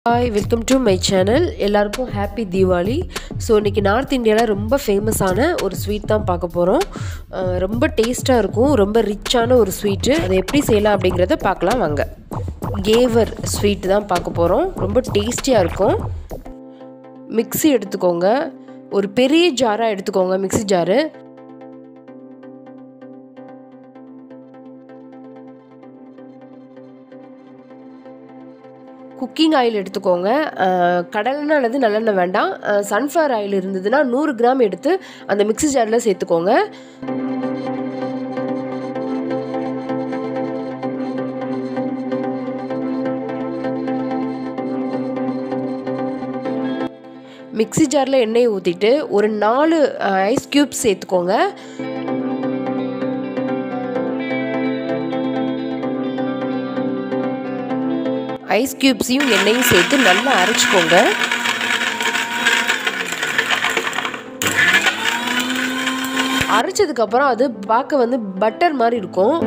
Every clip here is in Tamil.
hi welcome to my channel எல்லாருக்கும் ஹாப்பி தீபாவளி ஸோ இன்றைக்கி நார்த் இந்தியாவில் ரொம்ப ஃபேமஸான ஒரு ஸ்வீட் தான் பார்க்க போகிறோம் ரொம்ப டேஸ்ட்டாக இருக்கும் ரொம்ப ரிச்சான ஒரு ஸ்வீட்டு அதை எப்படி செய்யலாம் அப்படிங்கிறத பார்க்கலாம் வாங்க கேவர் ஸ்வீட் தான் பார்க்க போகிறோம் ரொம்ப டேஸ்டியாக இருக்கும் மிக்ஸி எடுத்துக்கோங்க ஒரு பெரிய ஜாராக எடுத்துக்கோங்க மிக்ஸி ஜாரு குக்கிங் ஆயில் எடுத்துக்கோங்க கடலெண்ணெய் அல்லது நல்லெண்ணெய் வேண்டாம் சன்ஃப்ளவர் ஆயில் இருந்ததுன்னா நூறு கிராம் எடுத்து அந்த மிக்ஸி ஜாரில் சேர்த்துக்கோங்க மிக்ஸி ஜாரில் எண்ணெயை ஊற்றிட்டு ஒரு நாலு ஐஸ் க்யூப்ஸ் சேர்த்துக்கோங்க ஐஸ் க்யூப்ஸையும் எண்ணெயும் சேர்த்து நல்லா அரைச்சிக்கோங்க அரைச்சதுக்கப்புறம் அது பார்க்க வந்து பட்டர் மாதிரி இருக்கும்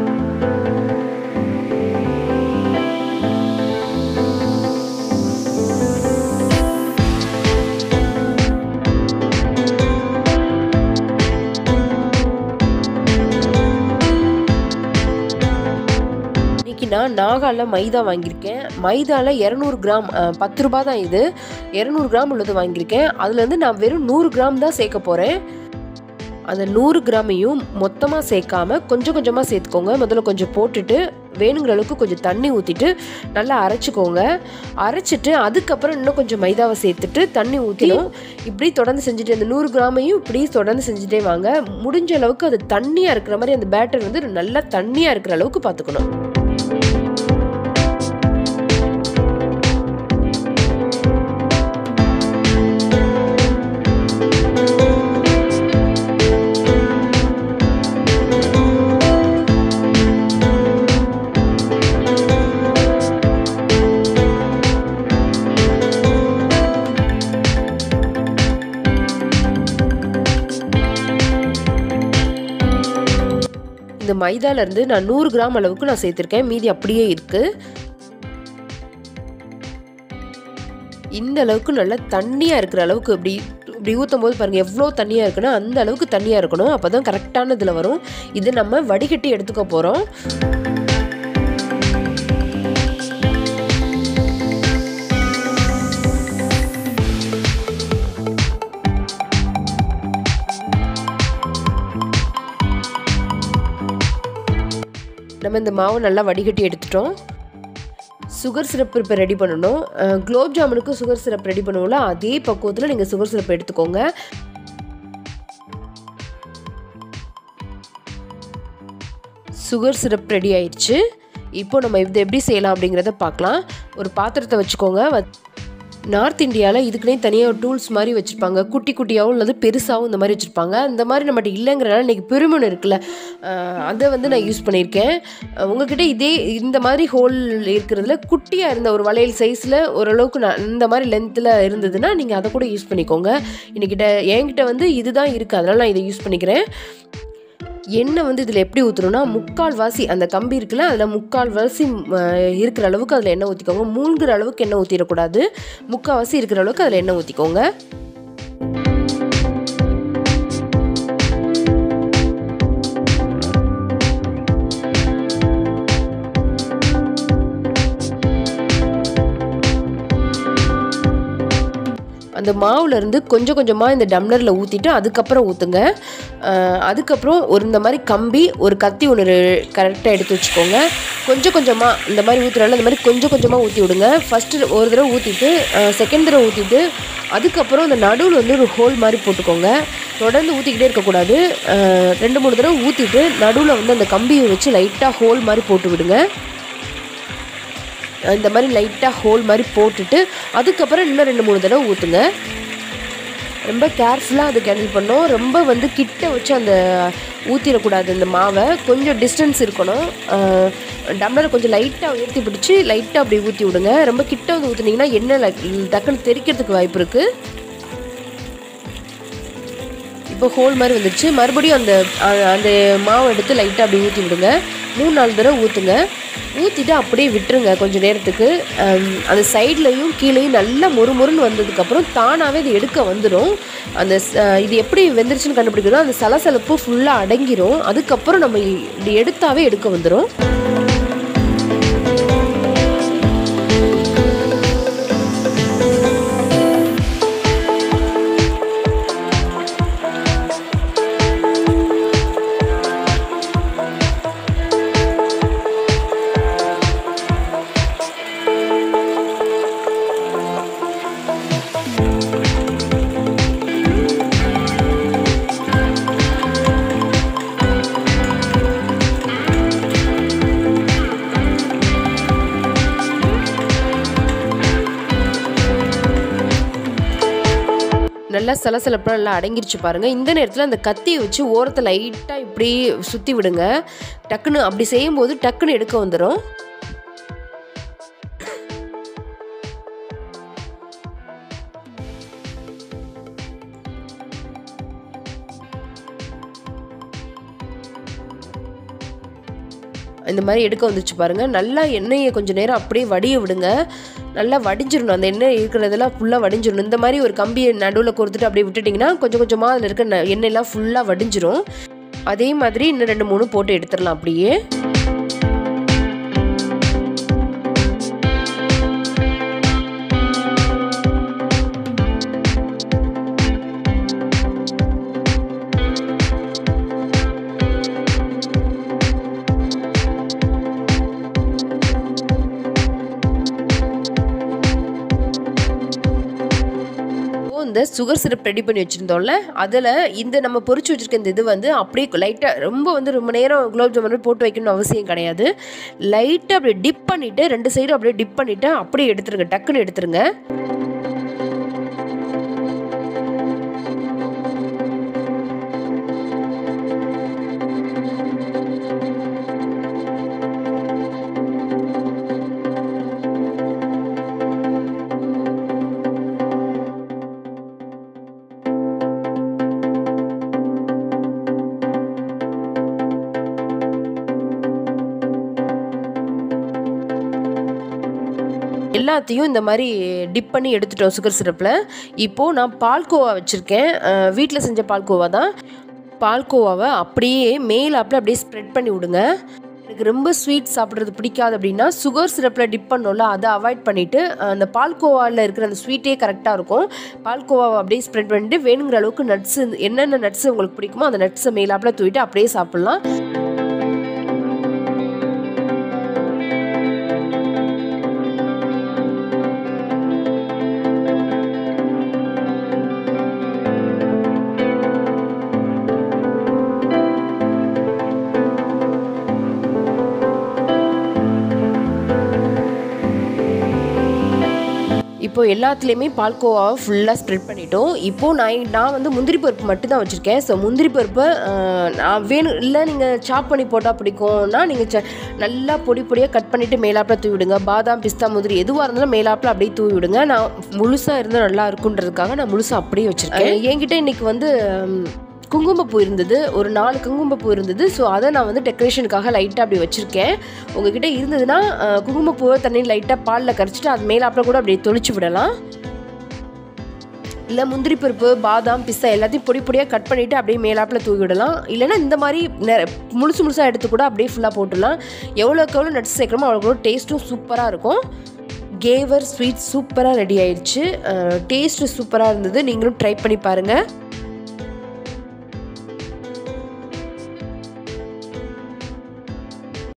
இன்னைக்கு நான் நாகாவில் மைதா வாங்கியிருக்கேன் மைதாவில் இரநூறு கிராம் பத்து ரூபா தான் இது இரநூறு கிராம் உள்ளது வாங்கியிருக்கேன் அதுலேருந்து நான் வெறும் நூறு கிராம் தான் சேர்க்க போகிறேன் அந்த நூறு கிராமையும் மொத்தமாக சேர்க்காம கொஞ்சம் கொஞ்சமாக சேர்த்துக்கோங்க முதல்ல கொஞ்சம் போட்டுட்டு வேணுங்கிற அளவுக்கு கொஞ்சம் தண்ணி ஊற்றிட்டு நல்லா அரைச்சிக்கோங்க அரைச்சிட்டு அதுக்கப்புறம் இன்னும் கொஞ்சம் மைதாவை சேர்த்துட்டு தண்ணி ஊற்றிடும் இப்படி தொடர்ந்து செஞ்சுட்டு அந்த நூறு கிராமையும் இப்படி தொடர்ந்து செஞ்சுட்டே வாங்க முடிஞ்ச அளவுக்கு அது தண்ணியாக இருக்கிற மாதிரி அந்த பேட்டர் வந்து நல்லா தண்ணியாக இருக்கிற அளவுக்கு பார்த்துக்கணும் இந்த மைதாலேருந்து நான் நூறு கிராம் அளவுக்கு நான் சேர்த்துருக்கேன் மீதி அப்படியே இருக்குது இந்த அளவுக்கு நல்லா தண்ணியாக இருக்கிற அளவுக்கு இப்படி இப்படி ஊற்றும் போது பாருங்கள் எவ்வளோ தண்ணியாக இருக்குன்னா அந்த அளவுக்கு தண்ணியாக இருக்கணும் அப்போ தான் கரெக்டான இதில் வரும் இது நம்ம வடிகட்டி எடுத்துக்க போகிறோம் நம்ம இந்த மாவை நல்லா வடிகட்டி எடுத்துட்டோம் சுகர் சிரப் இப்போ ரெடி பண்ணணும் குலோப் ஜாமுனுக்கு சுகர் சிரப் ரெடி பண்ணுவோம்ல அதே பக்குவத்தில் நீங்கள் சுகர் சிரப் எடுத்துக்கோங்க சுகர் சிரப் ரெடி ஆயிடுச்சு இப்போ நம்ம இது எப்படி செய்யலாம் அப்படிங்கிறத பார்க்கலாம் ஒரு பாத்திரத்தை வச்சுக்கோங்க நார்த் இந்தியாவில் இதுக்குனே தனியாக டூல்ஸ் மாதிரி வச்சுருப்பாங்க குட்டி குட்டியாகவும் அல்லது பெருசாகவும் இந்த மாதிரி வச்சுருப்பாங்க இந்த மாதிரி நம்மகிட்ட இல்லைங்கிறனால இன்றைக்கி பெருமன் இருக்குல்ல அதை வந்து நான் யூஸ் பண்ணியிருக்கேன் உங்ககிட்ட இதே இந்த மாதிரி ஹோல் இருக்கிறதுல குட்டியாக இருந்த ஒரு வளையல் சைஸில் ஓரளவுக்கு நான் இந்த மாதிரி லென்த்தில் இருந்ததுன்னா நீங்கள் அதை கூட யூஸ் பண்ணிக்கோங்க இன்றைக்கிட்ட என்கிட்ட வந்து இதுதான் இருக்குது அதனால் நான் இதை யூஸ் பண்ணிக்கிறேன் எண்ணெய் வந்து இதில் எப்படி ஊற்றணும்னா முக்கால் வாசி அந்த கம்பி இருக்குல்ல அதில் முக்கால் வாசி இருக்கிற அளவுக்கு அதில் எண்ணெய் ஊற்றிக்கோங்க மூழ்கிற அளவுக்கு எண்ணெய் ஊற்றிடக்கூடாது முக்கால்வாசி இருக்கிற அளவுக்கு அதில் எண்ணெய் ஊற்றிக்கோங்க அந்த மாவுலேருந்து கொஞ்சம் கொஞ்சமாக இந்த டம்ளரில் ஊற்றிட்டு அதுக்கப்புறம் ஊற்றுங்க அதுக்கப்புறம் ஒரு இந்த மாதிரி கம்பி ஒரு கத்தி ஒன்று கரெக்டாக எடுத்து வச்சுக்கோங்க கொஞ்சம் கொஞ்சமாக இந்த மாதிரி ஊற்றுறால இந்த மாதிரி கொஞ்சம் கொஞ்சமாக ஊற்றி விடுங்க ஃபஸ்ட்டு ஒரு தடவை ஊற்றிட்டு செகண்ட் தடவை ஊற்றிட்டு அதுக்கப்புறம் இந்த நடுவில் வந்து ஒரு ஹோல் மாதிரி போட்டுக்கோங்க தொடர்ந்து ஊற்றிக்கிட்டே இருக்கக்கூடாது ரெண்டு மூணு தடவை ஊற்றிட்டு நடுவில் வந்து அந்த கம்பியை வச்சு லைட்டாக ஹோல் மாதிரி போட்டு விடுங்க இந்த மாதிரி லைட்டாக ஹோல் மாதிரி போட்டுட்டு அதுக்கப்புறம் இன்னும் ரெண்டு மூணு தடவை ஊற்றுங்க ரொம்ப கேர்ஃபுல்லாக அது கேண்டில் பண்ணோம் ரொம்ப வந்து கிட்ட வச்சு அந்த ஊற்றிடக்கூடாது இந்த மாவை கொஞ்சம் டிஸ்டன்ஸ் இருக்கணும் டம்ளரை கொஞ்சம் லைட்டாக உயர்த்தி பிடிச்சி லைட்டாக அப்படி ஊற்றி விடுங்க ரொம்ப கிட்ட வந்து ஊற்றுனீங்கன்னா எண்ணெய் டக்குன்னு தெரிக்கிறதுக்கு வாய்ப்பு இருக்குது இப்போ ஹோல் மாதிரி வந்துடுச்சு மறுபடியும் அந்த அந்த மாவை எடுத்து லைட்டாக அப்படி ஊற்றி விடுங்க மூணு நாலு தடவை ஊற்றுங்க ஊற்றிட்டு அப்படியே விட்டுருங்க கொஞ்சம் நேரத்துக்கு அம், அந்த சைட்லையும் கீழேயும் நல்லா மொறுமொறுன்னு வந்ததுக்கப்புறம் தானாகவே இது எடுக்க வந்துடும் அந்த ச- இது எப்படி வெந்துருச்சுன்னு கண்டுபிடிக்கிறதோ அந்த சலசலப்பு ஃபுல்லாக அடங்கிரும் அதுக்கப்புறம் நம்ம இப்படி எடுத்தாவே எடுக்க வந்துடும் நல்லா சலசலப்பு நல்லா அடங்கிருச்சு பாருங்கள் இந்த நேரத்தில் அந்த கத்தியை வச்சு ஓரத்தை லைட்டாக இப்படி சுற்றி விடுங்க டக்குன்னு அப்படி செய்யும்போது டக்குன்னு எடுக்க வந்துடும் இந்த மாதிரி எடுக்க வந்துச்சு பாருங்க நல்லா எண்ணெயை கொஞ்சம் நேரம் அப்படியே வடிய விடுங்க நல்லா வடிஞ்சிடணும் அந்த எண்ணெய் இருக்கிறதெல்லாம் ஃபுல்லாக வடிஞ்சிடணும் இந்த மாதிரி ஒரு கம்பியை நடுவில் கொடுத்துட்டு அப்படியே விட்டுட்டிங்கன்னா கொஞ்சம் கொஞ்சமாக அதில் இருக்க ந- எண்ணெயெல்லாம் ஃபுல்லாக வடிஞ்சிரும் அதே மாதிரி இன்னும் ரெண்டு மூணு போட்டு எடுத்துடலாம் அப்படியே இப்போ இந்த சுகர் சிரப் ரெடி பண்ணி வச்சுருந்தோம்ல அதில் இந்த நம்ம பொரிச்சு வச்சிருக்க இந்த இது வந்து அப்படியே லைட்டாக ரொம்ப வந்து ரொம்ப நேரம் குலோப் ஜாமுன் போட்டு வைக்கணும்னு அவசியம் கிடையாது லைட்டாக அப்படியே டிப் பண்ணிவிட்டு ரெண்டு சைடும் அப்படியே டிப் பண்ணிவிட்டு அப்படியே எடுத்துருங்க டக்குன்னு எடுத்துருங்க எல்லாத்தையும் இந்த மாதிரி டிப் பண்ணி எடுத்துட்டோம் சுகர் சிரப்பில் இப்போது நான் பால்கோவா வச்சுருக்கேன் வீட்டில் செஞ்ச பால்கோவா தான் பால்கோவாவை அப்படியே மேலாப்பில் அப்படியே ஸ்ப்ரெட் பண்ணி விடுங்க எனக்கு ரொம்ப ஸ்வீட் சாப்பிட்றது பிடிக்காது அப்படின்னா சுகர் சிரப்பில் டிப் பண்ணோம்ல அதை அவாய்ட் பண்ணிவிட்டு அந்த பால்கோவாவில் இருக்கிற அந்த ஸ்வீட்டே கரெக்டாக இருக்கும் பால்கோவாவை அப்படியே ஸ்ப்ரெட் பண்ணிட்டு வேணுங்கிற அளவுக்கு நட்ஸு என்னென்ன நட்ஸ் உங்களுக்கு பிடிக்குமோ அந்த நட்ஸை மேலாப்பில் தூவிட்டு அப்படியே சாப்பிட்லாம் இப்போ எல்லாத்துலேயுமே பால்கோவாவை ஃபுல்லாக ஸ்ப்ரெட் பண்ணிட்டோம் இப்போது நான் நான் வந்து முந்திரி பருப்பு மட்டும் தான் வச்சுருக்கேன் ஸோ முந்திரி பருப்பை ஆஹ், நான் வேணும் இல்லை நீங்கள் சாப் பண்ணி போட்டால் பிடிக்கும்னா நீங்கள் ச நல்லா பொடி பொடியாக கட் பண்ணிவிட்டு மேலாப்பில் தூவி விடுங்க பாதாம் பிஸ்தா முந்திரி எதுவாக இருந்தாலும் மேலாப்பில் அப்படியே தூவி விடுங்க நான் முழுசாக இருந்தால் நல்லா இருக்குன்றதுக்காக நான் முழுசாக அப்படியே வச்சுருக்கேன் என்கிட்ட இன்னைக்கு வந்து ம், குங்குமப்பூ இருந்தது ஒரு நாலு குங்குமப்பூ இருந்தது ஸோ அதை நான் வந்து டெக்கரேஷனுக்காக லைட்டாக அப்படி வச்சுருக்கேன் உங்ககிட்ட இருந்ததுன்னா அஹ், குங்குமப்பூவை தண்ணி லைட்டாக பாலில் கரைச்சிட்டு அது மேலாப்பில் கூட அப்படியே தொளிச்சு விடலாம் இல்லை முந்திரி பருப்பு பாதாம் பிஸ்தா எல்லாத்தையும் பொடி பொடியாக கட் பண்ணிவிட்டு அப்படியே மேலாப்பில் தூவி விடலாம் இல்லைன்னா இந்த மாதிரி நெ- முழுசு முழுசாக எடுத்து கூட அப்படியே ஃபுல்லாக போட்டுடலாம் எவ்வளோக்கு எவ்வளோ நட்ஸ் சேர்க்குறோமோ அவ்வளோக்கு டேஸ்ட்டும் சூப்பராக இருக்கும் கேவர் ஸ்வீட் சூப்பராக ரெடி ஆயிடுச்சு டேஸ்ட்டு சூப்பராக இருந்தது நீங்களும் ட்ரை பண்ணி பாருங்கள்